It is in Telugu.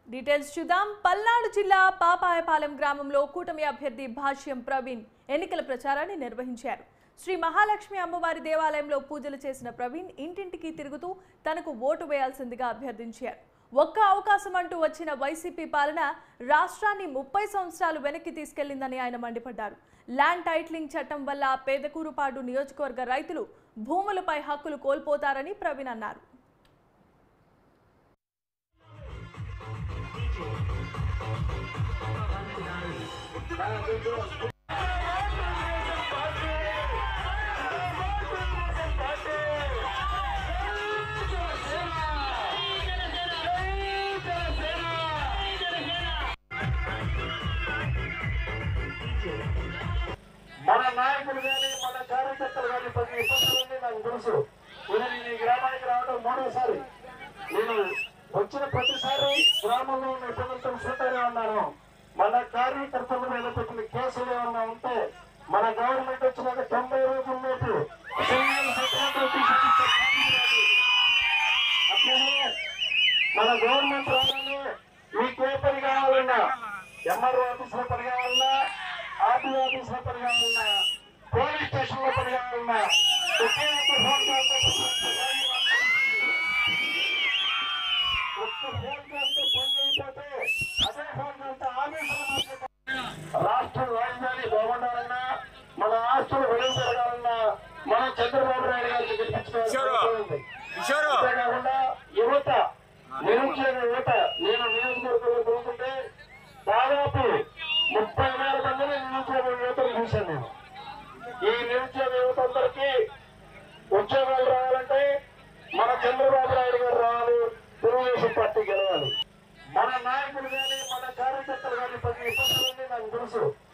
డీటెయిల్స్ చూద్దాం పల్నాడు జిల్లా పాపాయపాలెం గ్రామంలో కూటమి అభ్యర్థి భాష్యం ప్రవీణ్ ఎన్నికల ప్రచారాన్ని నిర్వహించారు శ్రీ మహాలక్ష్మి అమ్మవారి దేవాలయంలో పూజలు చేసిన ప్రవీణ్ ఇంటింటికి తిరుగుతూ తనకు ఓటు వేయాల్సిందిగా అభ్యర్థించారు ఒక్క అవకాశం అంటూ వచ్చిన వైసీపీ పాలన రాష్ట్రాన్ని ముప్పై సంవత్సరాలు వెనక్కి తీసుకెళ్లిందని ఆయన మండిపడ్డారు ల్యాండ్ టైట్లింగ్ చట్టం వల్ల పేదకూరుపాడు నియోజకవర్గ రైతులు భూములపై హక్కులు కోల్పోతారని ప్రవీణ్ అన్నారు మన నాయకులు కానీ మన కార్యకర్తలు కానీ ప్రతి ఇబ్బందులన్నీ నాకు తెలుసు నేను నేను ఈ గ్రామానికి రావడం మూడోసారి నేను వచ్చిన ప్రతిసారి గ్రామంలో ఉన్న ఇబ్బందులతో చూస్తూనే ఉన్నాను మన కార్యకర్తల మీద పెట్టిన కేసులు ఏమన్నా ఉంటే మన గవర్నమెంట్ వచ్చినాక తొంభై రోజుల లోపు సింగిల్ సెటిల్మెంట్ తీసుకొచ్చే కార్యక్రమాలు. అట్లనే మన గవర్నమెంట్ రాగానే మీకు ఏ పని కావాలన్నా ఎంఆర్ఓ ఆఫీస్ లో పని కావాలన్నా ఆర్టీఓ ఆఫీస్ లో పని కావాలన్నా పోలీస్ స్టేషన్ లో పని కావాలన్నా ఒకే ఒక్క ఫోన్ కాల్ తో ఒక్క ఫోన్ కాల్ తో పని అయిపోతే అదే ఫోన్ కాల్ తో ఆఫీసులో మాట్లాడాలి. రాష్ట్ర రాజధాని బాగుండాలన్నా మన ఆస్తులు వెలుగు పెరగాలన్నా మనం చంద్రబాబు నాయుడు గారికి గెలిపించుకోవాలి అంతేకాకుండా యువత నిరుద్యోగ యువత నేను నియోజకవర్గంలో తిరుగుతుంటే దాదాపు ముప్పై వేల మందిని నిరుద్యోగ యువతను చూశాను నేను ఈ నిరుద్యోగ యువత అందరికీ ఉద్యోగాలు రావాలంటే మన చంద్రబాబు నాయుడు గారు రావాలి తెలుగుదేశం పార్టీ గెలవాలి మన నాయకులు కానీ మన కార్యకర్తలు కానీ ప్రతి ఇబ్బందులన్నీ నాకు తెలుసు